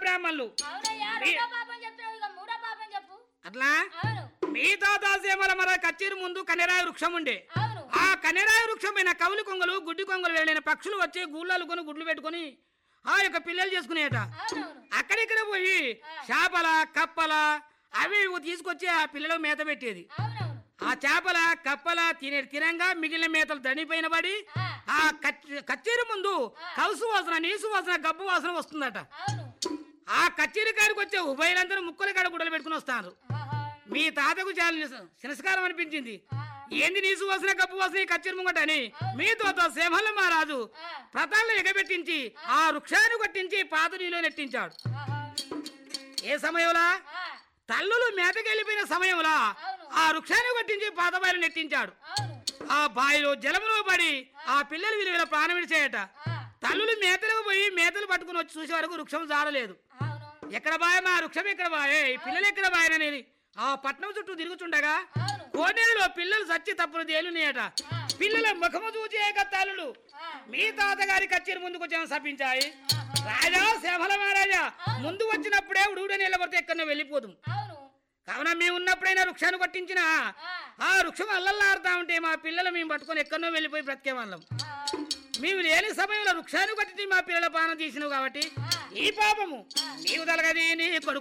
బ్రాహ్మణులు అవునయ్యా రెండో పాపం చెప్తున్నావు ఇక మూడో పాపం చెప్పు అట్లా అవును మీ తాతాసేమల మన కచ్చేరి ముందు కన్నెరాయి వృక్షం ఉండే అవును ఆ కన్నెరాయి వృక్షం పైన కవులి కొంగలు గుడ్డి కొంగలు వెళ్ళిన పక్షులు వచ్చి గూళ్ళలు కొని గుడ్లు పెట్టుకొని ఆ యొక్క పిల్లలు చేసుకునేట అవునవును అక్కడిక్కడ పోయి చేపల కప్పల అవి ఇవి తీసుకొచ్చి ఆ పిల్లలకు మేత పెట్టేది అవునవును ఆ చేపల కప్పల తినే తినంగా మిగిలిన మేతలు దండిపోయిన పడి ఆ, ఆ కచ్- కచ్చేరి ముందు కలుసు వాసన నీసు వాసన గబ్బు వాసన వస్తుందట అవును ఆ కచ్చేరి కాడికి వచ్చే ఉభయలందరూ ముక్కల కాడ గుడ్డలు పెట్టుకుని వస్తారు ఆహా. మీ తాతకు చాలా శిరస్కారం అనిపించింది ఆ, ఏంది నీసు వాసన గబ్బు వాసన ఈ కచ్చేరి ముంగట అని మీ తోత సింహల మహారాజు ఆ, ప్రతాలను ఎగబెట్టించి ఆ వృక్షాన్ని కొట్టించి పాత నీలో నెట్టించాడు ఆహా. ఏ సమయంలో ఆ, తల్లులు మేతకెళ్ళిపోయిన సమయంలో అవును. ఆ వృక్షాన్ని కొట్టించి పాత బాయిలో నెట్టించాడు అవును ఆ బావిలో జలములో పడి ఆ పిల్లలు విలువల ప్రాణం విడిచేయట ఆ, తల్లులు మేతలకు పోయి మేతలు పట్టుకుని వచ్చి చూసే వరకు వృక్షం జారలేదు అవును ఎక్కడ బాయ మా వృక్షం ఎక్కడ బాయే ఈ పిల్లలు ఎక్కడ బాయననేది ఆ పట్నం చుట్టూ తిరుగుతుండగా అవును కోనేరులో పిల్లలు సచ్చి తప్పులు తేలునేయట ఆ, పిల్లల ముఖము చూచే తల్లులు ఆ, మీ తాతగారి కచ్చేరి ముందుకు వచ్చాము సపించాయి ఆహా. రాజా శ్యామల మహారాజా ముందు వచ్చినప్పుడే ఉడుగుడ నిలబడితే ఎక్కడో వెళ్ళిపోదు అవును కావున మేము ఉన్నప్పుడైనా వృక్షాన్ని కొట్టించిన ఆ, ఆ వృక్షం అల్లల్లాడుతా ఉంటే మా పిల్లలు మేము పట్టుకొని ఎక్కడో వెళ్ళిపోయి బ్రతికే వాళ్ళం ఆ, మేము లేని సమయంలో వృక్షాన్ని కొట్టి మా పిల్లల పానం తీసినావు కాబట్టి ఈ పాపము నీవు తలగది నీ కొడుకు